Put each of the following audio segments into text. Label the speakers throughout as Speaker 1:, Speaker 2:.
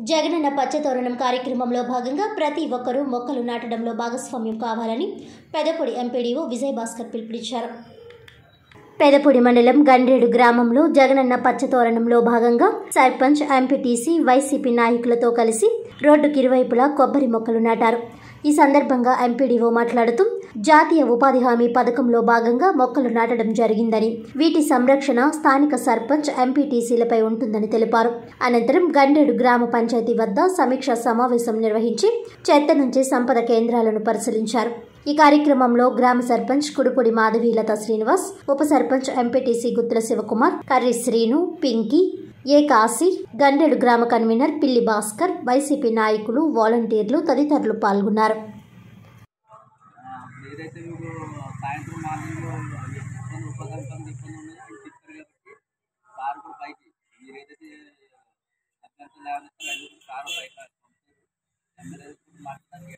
Speaker 1: జగనన్న పచ్చతోరణం కార్యక్రమంలో భాగంగా ప్రతి ఒక్కరూ మొక్కలు నాటడంలో భాగస్వామ్యం కావాలని పెదపొడి ఎంపీడీఓ విజయభాస్కర్ పిలుపునిచ్చారు పెదపొడి మండలం గండ్రేడు గ్రామంలో జగనన్న పచ్చతోరణంలో భాగంగా సర్పంచ్ ఎంపీటీసీ వైసీపీ నాయకులతో కలిసి రోడ్డుకి ఇరువైపులా కొబ్బరి మొక్కలు నాటారు ఈ సందర్భంగా ఎంపీడీఓ మాట్లాడుతూ జాతీయ ఉపాధి హామీ పథకంలో భాగంగా మొక్కలు నాటడం జరిగిందని వీటి సంరక్షణ స్థానిక సర్పంచ్ ఎంపీటీసీలపై ఉంటుందని తెలిపారు అనంతరం గండేడు గ్రామ పంచాయతీ వద్ద సమీక్షా సమావేశం నిర్వహించి చెత్త నుంచి సంపద కేంద్రాలను పరిశీలించారు ఈ కార్యక్రమంలో గ్రామ సర్పంచ్ కుడుపొడి మాధవీలత శ్రీనివాస్ ఉప సర్పంచ్ ఎంపీటీసీ గుత్తుల శివకుమార్ కర్రి శ్రీను పింకీ ఏ కాశీ గండెడు గ్రామ కన్వీనర్ పిల్లి భాస్కర్ వైసీపీ నాయకులు వాలంటీర్లు తదితరులు పాల్గొన్నారు
Speaker 2: ఇప్పుడు ఏదైతే మీరు సాయంత్రం మార్నింగ్ ఇబ్బంది ఉపాధి పనులు ఇబ్బంది ఉన్నాయో అవి చెప్తారు కాబట్టి కారు కూడా పైకి మీరు ఏదైతే అభ్యర్థులు లేవనెత్తారో అవి కూడా కారు పైకి పంపారు ఎమ్మెల్యే కూడా మాట్లాడడానికి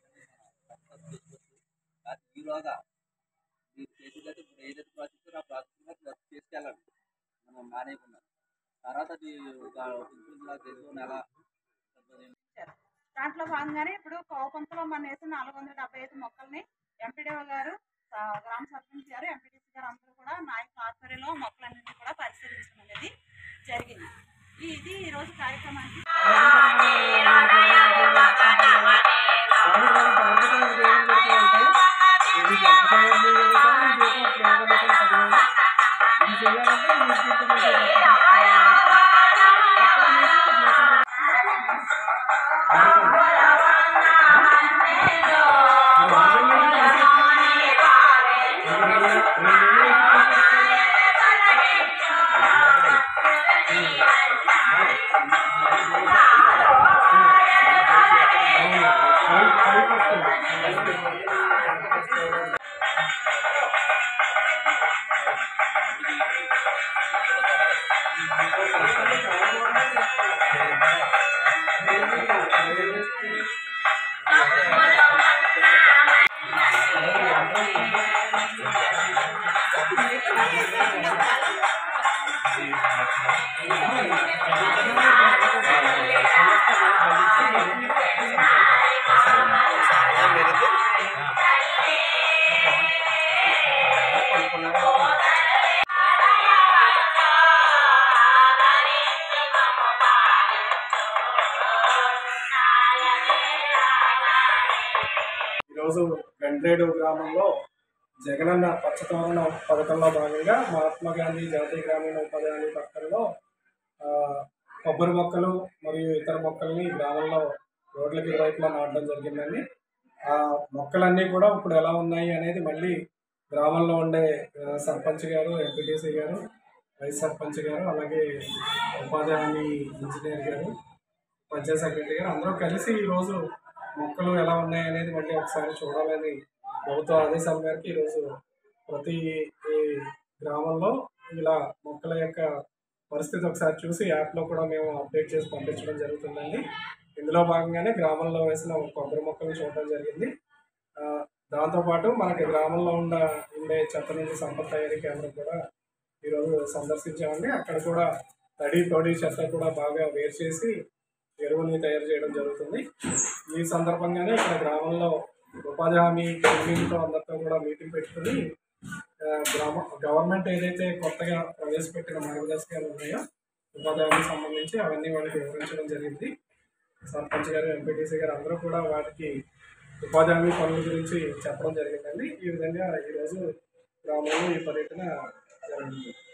Speaker 2: కానీ ఈలోగా మీరు చేసేదైతే ఇప్పుడు ఏదైతే ప్రాజెక్ట్ ఆ ప్రాజెక్ట్ వర్క్ చేసుకెళ్ళాలి మనం మానేయకుండా తర్వాత అది ఒక ఇంచులా చేసుకొని ఎలా
Speaker 3: దాంట్లో భాగంగానే ఇప్పుడు కోపంతలో మన వేసిన నాలుగు వందల డెబ్బై ఐదు మొక్కల్ని ఎంపీడీఓ గారు ఆ, గ్రామ సర్పంచ్ గారు ఎంపీటీసీ గారు అందరూ కూడా నాయకుల ఆధ్వర్యంలో మొక్కలన్నింటినీ కూడా పరిశీలించడం అనేది జరిగింది ఈ- ఇది ఈ రోజు కార్యక్రమానికి
Speaker 4: ఈరోజు గండ్రేడు గ్రామంలో జగనన్న పచ్చతోరణ పథకంలో భాగంగా మహాత్మా గాంధీ జాతీయ గ్రామీణ ఉపాధి హామీ పథకంలో ఆ, కొబ్బరి మొక్కలు మరియు ఇతర మొక్కల్ని గ్రామంలో రోడ్లకి ఇరువైపులా నాటడం జరిగిందండి ఆ మొక్కలన్నీ కూడా ఇప్పుడు ఎలా ఉన్నాయి అనేది మళ్ళీ గ్రామంలో ఉండే ఆ, సర్పంచ్ గారు ఎంపీటీసీ గారు వైస్ సర్పంచ్ గారు అలాగే ఉపాధి హామీ ఇంజనీర్ గారు పంచాయత్ సెక్రటరీ గారు అందరూ కలిసి ఈరోజు మొక్కలు ఎలా ఉన్నాయి అనేది మళ్ళీ ఒకసారి చూడాలని ప్రభుత్వ ఆదేశాల మేరకు ఈరోజు ప్రతి ఈ గ్రామంలో ఇలా మొక్కల యొక్క పరిస్థితి ఒకసారి చూసి యాప్లో కూడా మేము అప్డేట్ చేసి పంపించడం జరుగుతుందండి ఇందులో భాగంగానే గ్రామంలో వేసిన కొబ్బరి మొక్కలు చూడడం జరిగింది ఆ, దాంతోపాటు మనకి గ్రామంలో ఉన్న ఉండే చెత్త నుంచి సంపద తయారీ కేంద్రం కూడా ఈరోజు సందర్శించామండి అక్కడ కూడా తడి పొడి చెత్త కూడా బాగా వేరు చేసి ఎరువుని తయారు చేయడం జరుగుతుంది ఈ సందర్భంగానే ఇక్కడ గ్రామంలో ఉపాధి హామీ కంపెనీలతో అందరితో కూడా మీటింగ్ పెట్టుకుని ఆ, గ్రామ గవర్నమెంట్ ఏదైతే కొత్తగా ప్రవేశపెట్టిన మార్గదర్శకాలు ఉన్నాయో ఉపాధి హామీకి సంబంధించి అవన్నీ వాళ్ళకి వివరించడం జరిగింది సర్పంచ్ గారు ఎంపీటీసీ గారు అందరూ కూడా వాటికి ఉపాధి హామీ పనుల గురించి చెప్పడం జరిగిందండి ఈ విధంగా ఈరోజు గ్రామంలో ఈ పర్యటన జరిగింది